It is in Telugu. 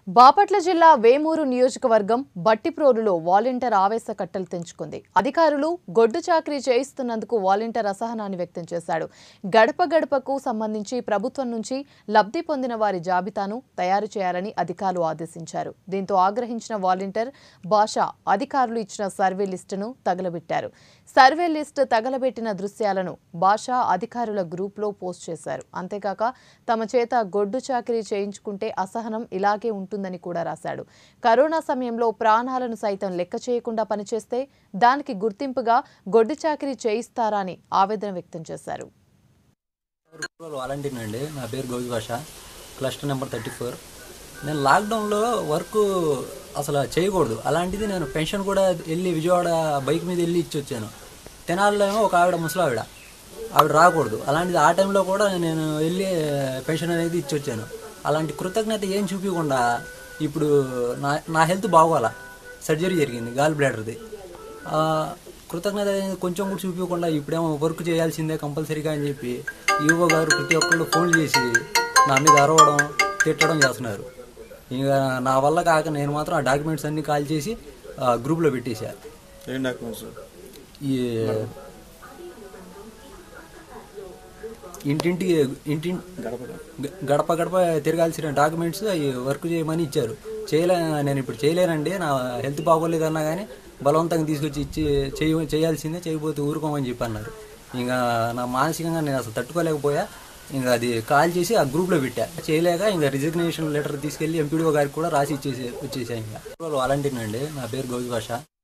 బాపట్ల జిల్లా వేమూరు నియోజకవర్గం బట్టిప్రోలులో వాలంటీర్ ఆవేశ కట్టలు తెంచుకుంది అధికారులు గొడ్డు చాకరీ చేయిస్తున్నందుకు వాలంటీర్ అసహనాన్ని వ్యక్తం చేశాడు గడప గడపకు సంబంధించి ప్రభుత్వం నుంచి లబ్ధి పొందిన వారి జాబితాను తయారు చేయాలని అధికారులు ఆదేశించారు దీంతో ఆగ్రహించిన వాలంటీర్ భాష అధికారులు ఇచ్చిన సర్వే లిస్టును తగలబెట్టారు సర్వే లిస్టు తగలబెట్టిన దృశ్యాలను భాష అధికారుల గ్రూప్లో పోస్ట్ చేశారు అంతేకాక తమ చేత గొడ్డు చాకరీ చేయించుకుంటే అసహనం ఇలాగే ఉంటుందని కూడా రాశాడు కరోనా సమయంలో ప్రాణాలను సైతం లెక్క చేయకుండా పనిచేస్తే దానికి గుర్తింపుగా గొడ్డు చాకరీ చేయిస్తారా అని ఆవేదన వ్యక్తం చేశారు రూరల్ వాలంటీర్ అండి నా పేరు గౌజ్ భాష క్లస్టర్ నెంబర్ థర్టీ ఫోర్ నేను లాక్డౌన్లో వర్క్ అసలు చేయకూడదు అలాంటిది నేను పెన్షన్ కూడా వెళ్ళి విజయవాడ బైక్ మీద వెళ్ళి ఇచ్చి వచ్చాను తెనాలిలో ఏమో ఒక ఆవిడ ముసలావిడ ఆవిడ రాకూడదు అలాంటిది ఆ టైంలో కూడా నేను వెళ్ళి పెన్షన్ అనేది ఇచ్చి వచ్చాను అలాంటి కృతజ్ఞత ఏం చూపించకుండా ఇప్పుడు నా నా హెల్త్ బాగోలా సర్జరీ జరిగింది గాల్ బ్లాడర్ది ఆ, కృతజ్ఞత అనేది కొంచెం కూడా చూపించకుండా ఇప్పుడేమో వర్క్ చేయాల్సిందే కంపల్సరీగా అని చెప్పి ఈవో గారు ప్రతి ఒక్కళ్ళు ఫోన్ చేసి నా మీద అరవడం తిట్టడం చేస్తున్నారు ఇంకా నా వల్ల కాక నేను మాత్రం ఆ డాక్యుమెంట్స్ అన్ని కాల్ చేసి ఆ, గ్రూప్లో పెట్టేశా ఏం డాక్యుమెంట్స్ ఈ ఇంటింటికి ఇంటి గడప గడప గడప తిరగాల్సిన డాక్యుమెంట్స్ అవి వర్క్ చేయమని ఇచ్చారు చేయలే నేను ఇప్పుడు చేయలేనండి నా హెల్త్ బాగోలేదన్నా కానీ బలవంతంగా తీసుకొచ్చి ఇచ్చి చేయ చేయాల్సిందే చేయకపోతే ఊరుకోమని చెప్పి అన్నారు ఇంకా నా మానసికంగా నేను అసలు తట్టుకోలేకపోయా ఇంకా అది కాల్ చేసి ఆ గ్రూప్లో పెట్టా చేయలేక ఇంకా రిజిగ్నేషన్ లెటర్ తీసుకెళ్ళి ఎంపీడీఓ గారికి కూడా రాసి ఇచ్చేసి వచ్చేసా ఇంకా వాలంటీర్ అండి నా పేరు గౌజ్ భాష